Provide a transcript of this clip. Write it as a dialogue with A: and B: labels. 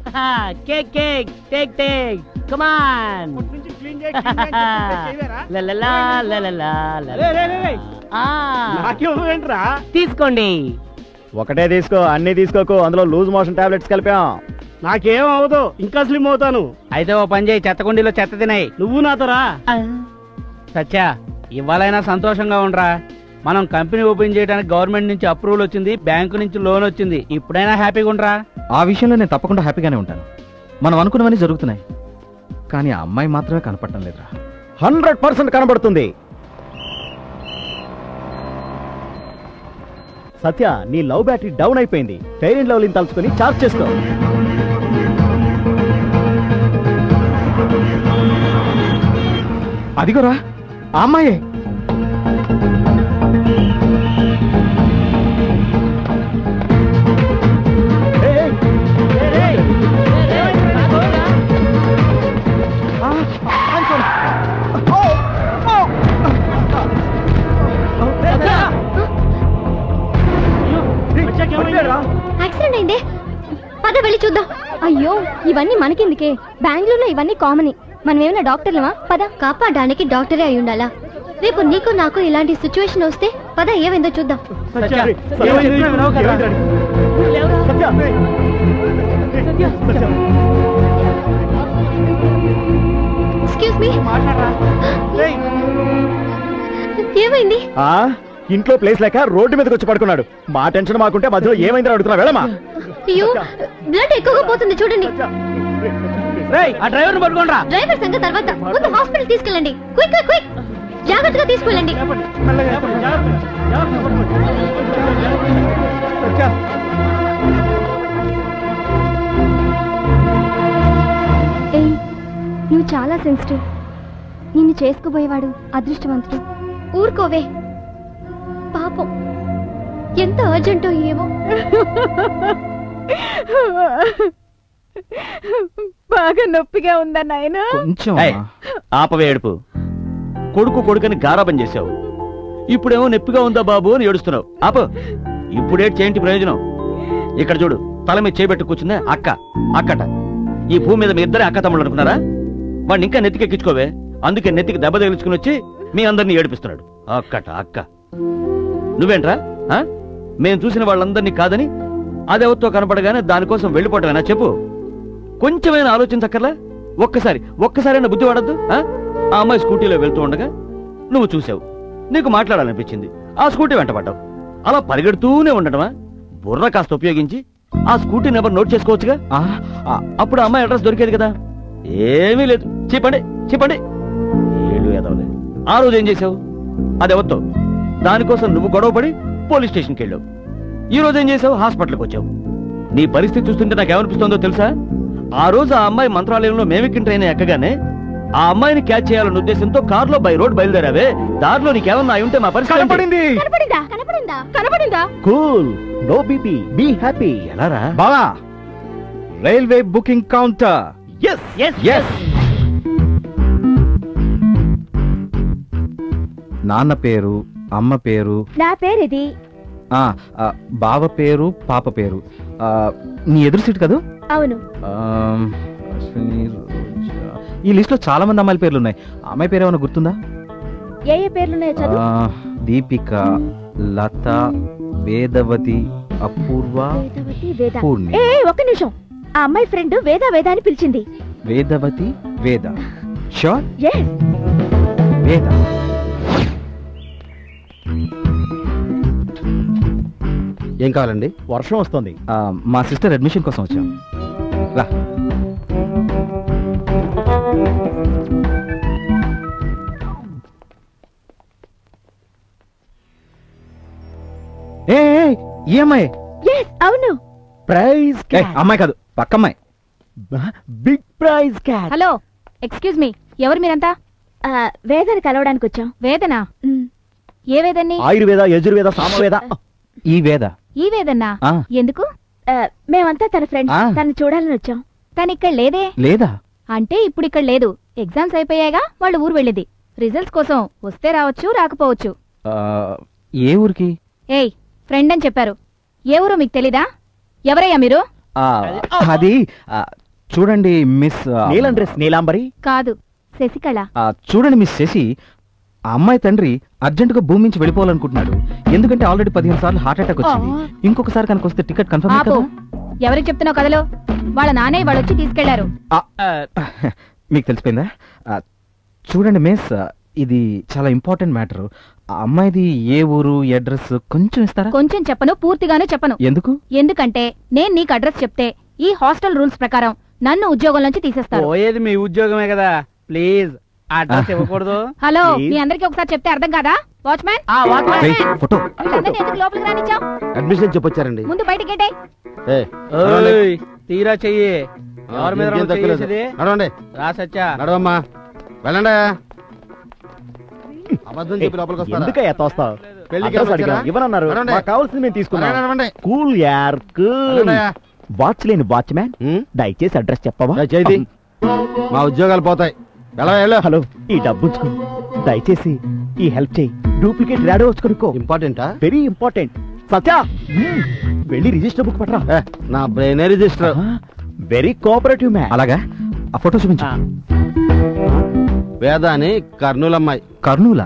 A: Cake cake take take come on
B: నాకేంట్రా
A: తీసుకోండి
C: ఒకటే తీసుకో అన్ని తీసుకోకు అందులో లూజ్ మోషన్ టాబ్లెట్స్ కలిపాం
B: నాకేం అవదు ఇంకా స్లిమ్ అవుతాను
D: అయితే ఓ పని చేయి చెత్తకుండీలో చెత్త తినాయి
B: నువ్వు నాతో రా
D: సత్యా ఇవాళైనా సంతోషంగా ఉండరా మనం కంపెనీ ఓపెన్ చేయడానికి గవర్నమెంట్ నుంచి అప్రూవల్ వచ్చింది బ్యాంకు నుంచి లోన్ వచ్చింది ఇప్పుడైనా హ్యాపీగా ఉండరా
E: ఆ విషయంలో నేను తప్పకుండా హ్యాపీగానే ఉంటాను మనం అనుకున్నవన్నీ జరుగుతున్నాయి కానీ ఆ అమ్మాయి మాత్రమే కనపడటం లేదురా
C: హండ్రెడ్ పర్సెంట్ కనబడుతుంది సత్య నీ లవ్ బ్యాటరీ డౌన్ అయిపోయింది ఫెయిర్ అండ్ లవ్లీని తలుచుకొని చార్జ్ చేసుకో
E: అదిగోరా ఆ అమ్మాయే
F: యాక్సిడెంట్ అయిందే పద వెళ్ళి చూద్దాం అయ్యో ఇవన్నీ మనకెందుకే బెంగళూరులో ఇవన్నీ కామన్ మనం ఏమైనా డాక్టర్లమా పద కాపాడడానికి డాక్టరే అయి ఉండాలా రేపు నీకు నాకు ఇలాంటి సిచ్యువేషన్ వస్తే పద ఏమైందో చూద్దాం ఎక్స్క్యూజ్ మీ ఏమైంది
C: ఆ ఇంట్లో ప్లేస్ లేక రోడ్డు మీదకి వచ్చి పడుకున్నాడు మా టెన్షన్ మాకుంటే మధ్యలో ఏమైందని అడుగుతున్నా వెళ్ళమా
F: అయ్యో బ్లడ్ ఎక్కువగా పోతుంది చూడండి
D: ఆ డ్రైవర్ పట్టుకోండి
F: డ్రైవర్ సంగతి తర్వాత ముందు హాస్పిటల్ తీసుకెళ్ళండి క్విక్ క్విక్ క్విక్ జాగ్రత్తగా తీసుకెళ్ళండి ఏయ్, నువ్వు చాలా సెన్సిటివ్ నిన్ను చేసుకుపోయేవాడు అదృష్టవంతుడు ఊరుకోవే పాపం ఎంత అర్జెంటో ఏమో
G: బాగా నొప్పిగా ఉందా నాయనా
E: కొంచెం
H: ఏయ్, ఆపవే ఏడుపు కొడుకు కొడుకని గారాబం చేశావు ఇప్పుడేమో నొప్పిగా ఉందా బాబు అని ఏడుస్తున్నావు ఆప ఇప్పుడేటి చేయంటి ప్రయోజనం ఇక్కడ చూడు తల మీద చేపెట్టు కూర్చుందే అక్క అక్కట ఈ భూమి మీద మీ ఇద్దరే అక్క తమ్ముళ్ళు అనుకున్నారా వాడిని ఇంకా నెత్తికెక్కించుకోవే అందుకే నెత్తికి దెబ్బ తగిలించుకుని వచ్చి మీ అందరినీ ఏడిపిస్తున్నాడు అక్కట అక్క నువ్వేంట్రా ఆ? మేం చూసిన వాళ్ళందరినీ కాదని అదెవరితో కనపడగానే దానికోసం వెళ్ళిపోవటమేనా చెప్పు కొంచెమైనా ఆలోచించక్కర్లా ఒక్కసారి ఒక్కసారైనా బుద్ధి వాడద్దు ఆ ఆ అమ్మాయి స్కూటీలో వెళ్తూ ఉండగా నువ్వు చూసావు నీకు మాట్లాడాలనిపించింది ఆ స్కూటీ వెంటపడ్డావు అలా పరిగెడుతూనే ఉండటమా బుర్ర కాస్త ఉపయోగించి ఆ స్కూటీ నెంబర్ నోట్ చేసుకోవచ్చుగా
E: ఆ,
H: ఆ, అప్పుడు ఆ అమ్మాయి అడ్రస్ దొరికేది కదా ఏమీ లేదు చెప్పండి చెప్పండి ఏళ్ళు ఎదవలే ఆ రోజు ఏం చేసావు అదెవరితో దానికోసం నువ్వు గొడవపడి పోలీస్ స్టేషన్కి వెళ్ళావు ఈ రోజు ఏం చేసావు హాస్పిటల్కి వచ్చావు నీ పరిస్థితి చూస్తుంటే నాకు ఏమనిపిస్తుందో తెలుసా ఆ రోజు ఆ అమ్మాయి మంత్రాలయంలో మేమిక్కిన ట్రైన్ ఎక్కగానే ఆ అమ్మాయిని క్యాచ్ చేయాలన్న ఉద్దేశంతో కారులో బై రోడ్ బయలుదేరావే దారిలో నీకేమన్నా అయి ఉంటే మా పరిస్థితి ఏంటి?
C: కనపడింది
F: కనపడిందా కనపడిందా
G: కనపడిందా
C: cool no BP be happy
H: ఎలారా
E: బావా railway booking counter
C: yes
E: yes నాన్న పేరు అమ్మ పేరు
F: నా పేరేది
E: ఆ, ఆ, బావ పేరు పాప పేరు ఆ, నీ ఎదురు సీట్ కదా
F: అవును
E: ఆమ్, అశ్విని, రోజా. ఈ లిస్ట్ లో చాలా మంది అమ్మాయిల పేర్లు ఉన్నాయి ఆ అమ్మాయి పేరు ఏమైనా గుర్తుందా
F: ఏ ఏ పేర్లున్నాయో చదువు
E: ఆ, దీపిక లత వేదవతి అపూర్వ
F: వేదవతి వేద
E: పూర్ణి
F: ఏ ఏ, ఒక్క నిమిషం ఆ అమ్మాయి ఫ్రెండ్ వేద వేద అని పిలిచింది
E: వేదవతి వేద షూర్
F: ఎస్
E: వేద
C: ఏం కావాలండి వర్షం వస్తుంది
E: ఆ, మా సిస్టర్ అడ్మిషన్ కోసం వచ్చాం రా ఏ ఏ, ఈ అమ్మాయి
F: ఎస్ అవును
C: ప్రైజ్
E: ఏ, అమ్మాయి కాదు పక్క అమ్మాయి
C: big prize cat
G: hello excuse me ఎవరు మీరంతా
F: ఆ, వేదని కలవడానికి వచ్చాం
G: వేదనా
F: మ్,
G: ఏ వేదన్ని
C: ఆయుర్వేద యజుర్వేద సామవేద
E: ఈ వేద
G: ఈ వేదన్నా
E: ఆ,
G: ఎందుకు
F: ఆ, మేమంతా తన ఫ్రెండ్స్
E: ఆ.
F: తను చూడాలని వచ్చాం
G: తను ఇక్కడ లేదే
E: లేదా
G: అంటే ఇప్పుడు ఇక్కడ లేదు ఎగ్జామ్స్ అయిపోయాగా వాళ్ళు ఊరు వెళ్ళింది రిజల్ట్స్ కోసం వస్తే రావచ్చు రాకపోవచ్చు
E: ఆ, ఏ ఊరికి
G: ఏయ్ ఫ్రెండ్ అని చెప్పారు ఏ ఊరో మీకు తెలీదా ఎవరయ్యా మీరు
E: ఆ, అది ఆ, చూడండి మిస్ ఆ,
C: నీలం డ్రెస్ నీలాంబరి
G: కాదు శశికళ
E: ఆ, చూడండి మిస్ శశి ఆ అమ్మాయి తండ్రి అర్జెంటుగా భూమి నుంచి వెళ్ళిపోవాలనుకుంటున్నాడు ఎందుకంటే ఆల్రెడీ పదిహేను సార్లు హార్ట్ అటాక్ వచ్చింది ఇంకొకసారి కనుక వస్తే టికెట్ కన్ఫర్మ్
G: ఆపు
E: కదా
G: ఎవరికి చెప్తున్నావు కదలో వాళ్ళ నాన్నయ్య వాళ్ళు వచ్చి తీసుకెళ్లారు
E: మీకు తెలిసిపోయిందా ఆ, చూడండి మిస్ ఆ, ఇది చాలా ఇంపార్టెంట్ మ్యాటర్ ఆ అమ్మాయిది ఏ ఊరు అడ్రస్ కొంచెం ఇస్తారా
G: కొంచెం చెప్పను పూర్తిగానే చెప్పను
E: ఎందుకు
G: ఎందుకంటే నేను నీకు అడ్రస్ చెప్తే ఈ హాస్టల్ రూల్స్ ప్రకారం నన్ను ఉద్యోగం నుంచి తీసేస్తారు
D: పోయేది మీ ఉద్యోగమే కదా ప్లీజ్ అడ్రస్ ఇవ్వకూడదు
G: హలో
C: Please.
G: మీ అందరికి ఒకసారి చెప్తే అర్థం కాదా వాచ్మ్యాన్
D: ఆ, watchman.
E: వెయిట్, ఫోటో
G: వీళ్ళందరినీ ఎందుకు లోపలికి రానిచ్చావు
B: అడ్మిషన్ చెప్పొచ్చారండి
G: ముందు బయటికి గెటే
D: ఓయ్, తీరా చెయ్యి ఎవరి మీద రా నువ్వు చెయ్యేసేది?
B: నడవండి
D: రా సత్యా
B: నడవమ్మా వెళ్ళండి అబద్ధం చెప్పి లోపలికి వస్తారా
C: ఎందుకయ్యా తోస్తావు
B: పెళ్లికి
C: అడ్రస్ అడిగాం.
B: వచ్చారా?
C: ఇవ్వనన్నారు
B: నడవండి.
C: మాకు కావాల్సింది మేము తీసుకున్నాం
B: నడవండి, నడవండి.
C: కూల్ యార్ కూల్
B: వెళ్ళండయ్యా.
C: వాచ్ లేని వాచ్మ్యాన్
B: ఉమ్,
C: దయచేసి అడ్రస్ చెప్పవా
B: ఏ, చేతి మా ఉద్యోగాలు పోతాయి వెళ్ళ వెళ్ళు
C: హలో ఈ డబ్బు ఉంచుకో దయచేసి ఈ హెల్ప్ చేయి డూప్లికేట్ రాడో వచ్చి కొనుక్కో
B: ఇంపార్టెంటా
C: వెరీ ఇంపార్టెంట్ సత్యా మ్మ్. వెళ్ళి రిజిస్టర్ బుక్ పట్టరా
B: ఏ, నా brain register
C: very cooperative man
E: అలాగా ఆ ఫోటో చూపించు
B: వేద అని కర్నూలు అమ్మాయి
E: కర్నూల